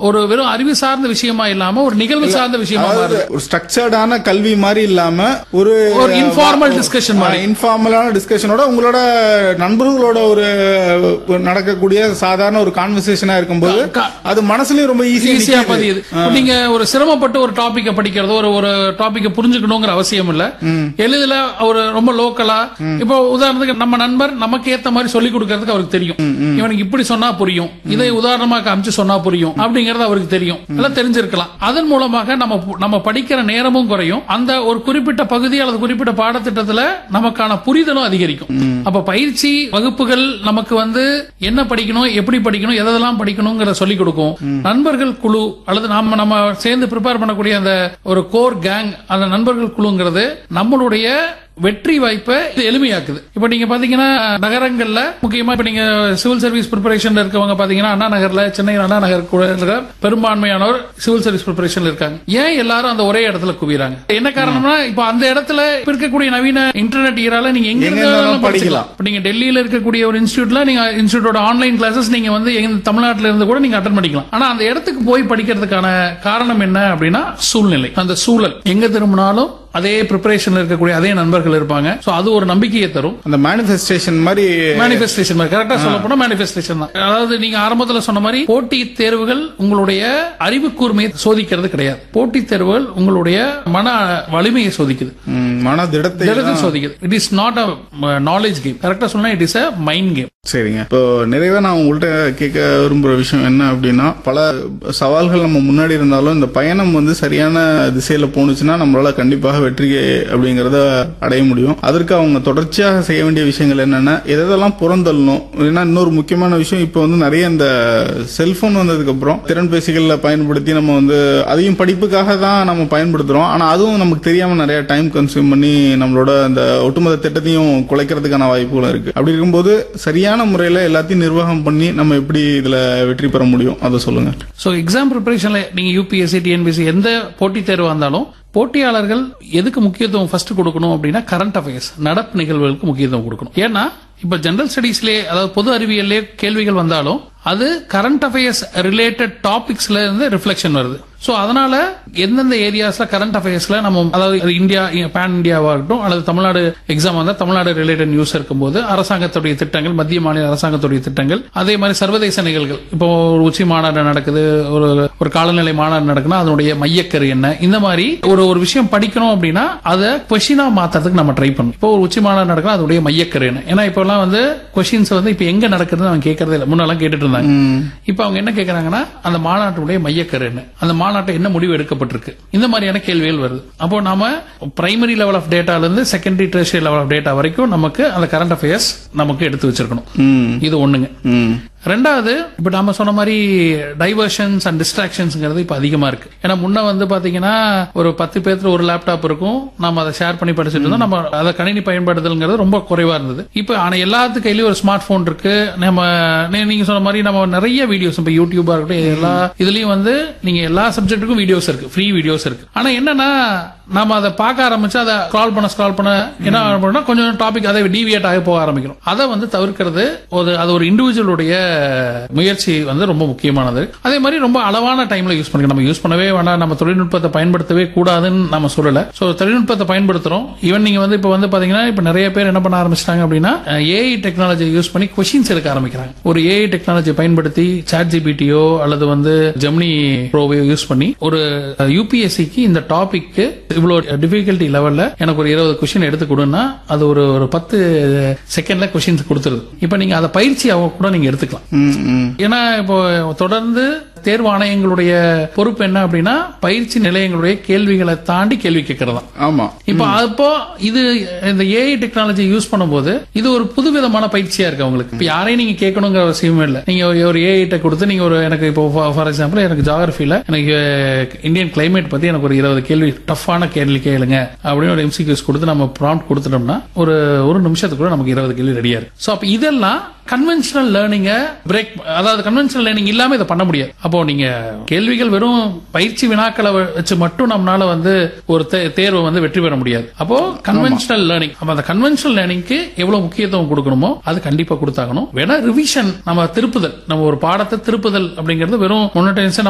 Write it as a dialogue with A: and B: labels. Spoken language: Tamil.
A: ஒரு வெறும் அறிவு சார்ந்த விஷயமா இல்லாம ஒரு நிகழ்வு சார்ந்த விஷயமா
B: அதாவது
A: மாறுது
B: ஒரு ஸ்ட்ரக்சர்டான கல்வி மாதிரி இல்லாம ஒரு
A: ஒரு இன்ஃபார்மல் டிஸ்கஷன் மாதிரி
B: இன்ஃபார்மலான டிஸ்கஷனோட உங்களோட நண்பர்களோட ஒரு ஒரு நடக்கக்கூடிய சாதாரண ஒரு கான்வர்சேஷனா இருக்கும்போது
A: கா-
B: அது மனசுலயும் ரொம்ப
A: ஈஸியா
B: ஈஸியா
A: பதியுது இப்ப நீங்க ஒரு சிரமப்பட்டு ஒரு டாபிக்க படிக்கிறதோ ஒரு ஒரு டாபிக்க புரிஞ்சுக்கணுங்கிற அவசியம் இல்ல எளிதில் ஒரு ரொம்ப லோக்கலா இப்போ உதாரணத்துக்கு நம்ம நண்பர் நமக்கு ஏத்த மாதிரி சொல்லி கொடுக்கறதுக்கு அவருக்கு தெரியும் இவனுக்கு இப்படி சொன்னா புரியும் இதை உதாரணமா காமிச்சு சொன்னா புரியும் அப்படிங்கறது அவருக்கு தெரியும் எல்லாம் தெரிஞ்சிருக்கலாம் அதன் மூலமாக நம்ம பு- நம்ம படிக்கிற நேரமும் குறையும் அந்த ஒரு குறிப்பிட்ட பகுதி அல்லது குறிப்பிட்ட பாடத்திட்டத்துல நமக்கான புரிதலும் அதிகரிக்கும் அப்ப பயிற்சி வகுப்புகள் நமக்கு வந்து என்ன படிக்கணும் எப்படி படிக்கணும் எதெல்லாம் படிக்கணுங்கிற சொல்லி கொடுக்கும் நண்பர்கள் குழு அல்லது நாம நம்ம சேர்ந்து ப்ரிப்பேர் பண்ணக்கூடிய அந்த ஒரு கோர் கேங் அந்த நண்பர்கள் குழுங்கிறது நம்மளுடைய வெற்றி வாய்ப்பை இது எளிமையாக்குது இப்ப நீங்க பாத்தீங்கன்னா நகரங்கள்ல முக்கியமா இப்ப நீங்க சிவில் சர்வீஸ் ப்ரிப்பரேஷன்ல இருக்கவங்க பாத்தீங்கன்னா அண்ணா நகர்ல சென்னை அண்ணா நகர் கூட இருக்கிற பெரும்பான்மையானவர் சிவில் சர்வீஸ் ப்ரிப்பரேஷன்ல இருக்காங்க ஏன் எல்லாரும் அந்த ஒரே இடத்துல குவிறாங்க என்ன காரணம்னா இப்ப அந்த இடத்துல இப்ப இருக்கக்கூடிய நவீன இன்டர்நெட் ஈரால நீங்க எங்க
B: எங்க
A: இருந்தாலும்
B: இருந்தாலும்
A: படிக்கலாம் இப்ப நீங்க டெல்லியில இருக்கக்கூடிய ஒரு இன்ஸ்டியூட்ல நீங்க இன்ஸ்டியூட்டோட ஆன்லைன் கிளாஸஸ் நீங்க வந்து எங்க தமிழ்நாட்டுல இருந்து கூட நீங்க அட்டன் பண்ணிக்கலாம் ஆனா அந்த இடத்துக்கு போய் படிக்கிறதுக்கான காரணம் என்ன அப்படின்னா சூழ்நிலை அந்த சூழல் எங்க திரும்பினாலும் அதே ப்ரிப்பரேஷன்ல இருக்கக்கூடிய அதே நண்பர்கள் இருப்பாங்க சோ அது ஒரு நம்பிக்கையை தரும்
B: அந்த மேனிஃபெஸ்டேஷன் மாதிரி
A: மேனிஃபெஸ்டேஷன் மாதிரி கரெக்டா சொல்ல போனா மேனிஃபெஸ்டேஷன் தான் அதாவது நீங்க ஆரம்பத்துல சொன்ன மாதிரி போட்டி தேர்வுகள் உங்களுடைய அறிவு கூர்மையை சோதிக்கிறது கிடையாது போட்டி தேர்வுகள் உங்களுடைய மன வலிமையை சோதிக்குது
B: ம், மன திடத்தை
A: திடத்தை சோதிக்குது it is not a knowledge game கரெக்டா சொன்னா it is a mind game
B: சரிங்க இப்போ நிறைவா நான் உங்கள்கிட்ட கேட்க விரும்புற விஷயம் என்ன அப்படின்னா பல சவால்கள் நம்ம முன்னாடி இருந்தாலும் இந்த பயணம் வந்து சரியான திசையில போணுச்சுன்னா நம்மளால கண்டிப்பாக வெற்றி அப்படிங்கறத அடைய முடியும் அதற்கு அவங்க தொடர்ச்சியாக செய்ய வேண்டிய விஷயங்கள் என்னென்ன எதெல்லாம் புறந்தள்ளணும் ஏன்னா இன்னொரு முக்கியமான விஷயம் இப்போ வந்து நிறைய இந்த செல்போன் வந்ததுக்கு அப்புறம் திறன்பேசிகள்ல பயன்படுத்தி நம்ம வந்து அதையும் படிப்புக்காக தான் நம்ம பயன்படுத்துறோம் ஆனா அதுவும் நமக்கு தெரியாம நிறைய டைம் கன்சியூம் பண்ணி நம்மளோட அந்த ஒட்டுமொத்த திட்டத்தையும் குலைக்கிறதுக்கான வாய்ப்புகளும் இருக்கு அப்படி இருக்கும்போது சரியான முறையில எல்லாத்தையும் நிர்வாகம் பண்ணி நம்ம எப்படி இதுல வெற்றி பெற முடியும் அதை சொல்லுங்க
A: ஸோ எக்ஸாம் ப்ரிப்பரேஷன்ல நீங்க யூபிஎஸ்சி டிஎன்பிஎஸ்சி எந்த போட்டித் தேர்வு வந்தாலும் போட்டியாளர்கள் எதுக்கு முக்கியத்துவம் ஃபர்ஸ்ட் கொடுக்கணும் அப்படின்னா கரண்ட் அஃபேர்ஸ் நடப்பு நிகழ்வுகளுக்கு முக்கியத்துவம் கொடுக்கணும் ஏன்னா இப்ப ஜெனரல் ஸ்டடீஸ்லயே அதாவது பொது அறிவியல்லே கேள்விகள் வந்தாலும் அது கரண்ட் அஃபேர்ஸ் ரிலேட்டட் டாபிக்ஸ்ல இருந்து ரிஃப்ளெக்ஷன் வருது சோ அதனால எந்தெந்த ஏரியாஸ்ல கரண்ட் அஃபேர்ஸ்ல நம்ம அதாவது அது இந்தியா பேன் இந்தியாவா இருக்கட்டும் அல்லது தமிழ்நாடு எக்ஸாம் வந்தா தமிழ்நாடு ரிலேட்டட் நியூஸ் இருக்கும்போது அரசாங்கத்துடைய திட்டங்கள் மத்திய மாநில அரசாங்கத்துடைய திட்டங்கள் அதே மாதிரி சர்வதேச நிகழ்வுகள் இப்போ ஒரு உச்சி மாநாடு நடக்குது ஒரு ஒரு காலநிலை மாநாடு நடக்குன்னா அதனுடைய மையக்கரு என்ன இந்த மாதிரி ஒரு ஒரு விஷயம் படிக்கணும் அப்படின்னா அதை கொஷினா மாத்துறதுக்கு நம்ம ட்ரை பண்ணணும் இப்போ ஒரு உச்சி மாநாடு நடக்குன்னா அதனுடைய மையக்கரு என்ன ஏன்னா இப்போ எல்லாம் வந்து கொஷின்ஸ் வந்து இப்போ எங்க நடக்குதுன்னு அவங்க கேட்கறதே இல்லை முன்னெல்லாம் கேட்டுட்டு இருந்தாங்க இப்போ அவங்க என்ன கேட்கறாங்கன்னா அந்த மாநாட்டுடைய மையக்கரு என்ன அந்த மாநாட்டை என்ன முடிவு எடுக்கப்பட்டிருக்கு இந்த மாதிரியான கேள்விகள் வருது அப்போ நாம பிரைமரி லெவல் ஆஃப் டேட்டால இருந்து secondary treasury level of data வரைக்கும் நமக்கு அந்த கரண்ட் அஃபேர்ஸ் நமக்கு எடுத்து வச்சிருக்கணும்
B: ம்
A: இது ஒண்ணுங்க
B: ம்
A: ரெண்டாவது இப்ப நாம சொன்ன மாதிரி டைவர்ஷன்ஸ் அண்ட் டிஸ்ட்ராக்ஷன்ஸ்ங்கிறது இப்ப அதிகமா இருக்கு ஏன்னா முன்ன வந்து பாத்தீங்கன்னா ஒரு பத்து பேர்த்துல ஒரு லேப்டாப் இருக்கும் நம்ம அதை ஷேர் பண்ணி படிச்சுட்டு இருந்தோம் நம்ம அதை கணினி பயன்படுத்தல்ங்கிறது ரொம்ப குறைவா இருந்தது இப்ப ஆனா எல்லாத்து கையிலயும் ஒரு ஸ்மார்ட் போன் இருக்கு நம்ம நீ- நீங்க சொன்ன மாதிரி நம்ம நிறைய வீடியோஸ் இப்ப யூடியூபா இருக்கட்டும் எல்லா இதுலயும் வந்து நீங்க எல்லா சப்ஜெக்ட்டுக்கும் வீடியோஸ் இருக்கு ஃப்ரீ வீடியோஸ் இருக்கு ஆனா என்னன்னா நாம அதை பார்க்க ஆரம்பிச்சு அதை ஸ்க்ரால் பண்ண ஸ்க்ரால் பண்ண என்ன பண்ணா கொஞ்சம் டாபிக் அதை டீவியேட் ஆகி போக ஆரம்பிக்கிறோம் அதை வந்து தவிர்க்கிறது ஒரு அது ஒரு இண்டிவிஜுவலுடைய முயற்சி வந்து ரொம்ப முக்கியமானது அதே மாதிரி ரொம்ப அளவான டைம்ல யூஸ் பண்ணிக்கணும் நம்ம யூஸ் பண்ணவே வேண்டாம் நம்ம தொழில்நுட்பத்தை பயன்படுத்தவே கூடாதுன்னு நம்ம சொல்லல சோ தொழில்நுட்பத்தை பயன்படுத்துறோம் ஈவன் நீங்க வந்து இப்ப வந்து பாத்தீங்கன்னா இப்ப நிறைய பேர் என்ன பண்ண ஆரம்பிச்சிட்டாங்க அப்படின்னா ஏஐ டெக்னாலஜி யூஸ் பண்ணி கொஷின்ஸ் எடுக்க ஆரம்பிக்கிறாங்க ஒரு ஏஐ டெக்னாலஜி பயன்படுத்தி சாட் ஜிபிடியோ அல்லது வந்து ஜெமினி ப்ரோவையோ யூஸ் பண்ணி ஒரு யூபிஎஸ்சிக்கு இந்த டாபிக்கு இவ்வளவு டிஃபிகல்ட்டி லெவல்ல எனக்கு ஒரு இருபது கொஸ்டின் எடுத்து கொடுன்னா அது ஒரு ஒரு பத்து செகண்ட்ல கொஸ்டின்ஸ் கொடுத்துருது இப்ப நீங்க அதை பயிற்சியாக கூட நீங்க எடுத்துக்கலாம்
B: ம் ம்
A: ஏன்னா இப்போ தொடர்ந்து தேர்வு ஆணையங்களுடைய பொறுப்பு என்ன அப்படின்னா பயிற்சி நிலையங்களுடைய கேள்விகளை தாண்டி கேள்வி கேட்கறது தான்
B: ஆமா
A: இப்போ அப்போ இது இந்த ஏஐ டெக்னாலஜி யூஸ் பண்ணும்போது இது ஒரு புதுவிதமான பயிற்சியா இருக்கு அவங்களுக்கு இப்போ யாரையும் நீங்க கேட்கணுங்கிற அவசியமே இல்லை நீங்க ஒரு ஏஐ டெக் கொடுத்து நீங்க ஒரு எனக்கு இப்போ ஃபார் எக்ஸாம்பிள் எனக்கு ஜாகிரபில எனக்கு இந்தியன் கிளைமேட் பத்தி எனக்கு ஒரு இருபது கேள்வி டஃப்பான கேள்வி கேளுங்க அப்படின்னு ஒரு எம்சிக்யூஸ் கொடுத்து நம்ம ப்ராம்ப்ட் கொடுத்துட்டோம்னா ஒரு ஒரு நிமிஷத்துக்குள்ள நமக்கு இருபது கேள்வி ரெடியா இருக்கு ஸோ அப்போ இதெல்லாம் கன்வென்ஷனல் லேர்னிங்க பிரேக் அதாவது கன்வென்ஷனல் லேர்னிங் இல்லாம இதை பண்ண முடியாது அப்போ நீங்க கேள்விகள் வெறும் பயிற்சி வினாக்களை வச்சு மட்டும் நம்மளால வந்து ஒரு தே- தேர்வை வந்து வெற்றி பெற முடியாது அப்போ கன்வென்ஷனல் லேர்னிங் அப்ப அந்த கன்வென்ஷனல் லேர்னிங்க்கு எவ்வளவு முக்கியத்துவம் கொடுக்கணுமோ அது கண்டிப்பா கொடுத்தாகணும் வேணா ரிவிஷன் நம்ம திருப்புதல் நம்ம ஒரு பாடத்தை திருப்புதல் அப்படிங்கிறது வெறும் முன்னோட்டன்ஸை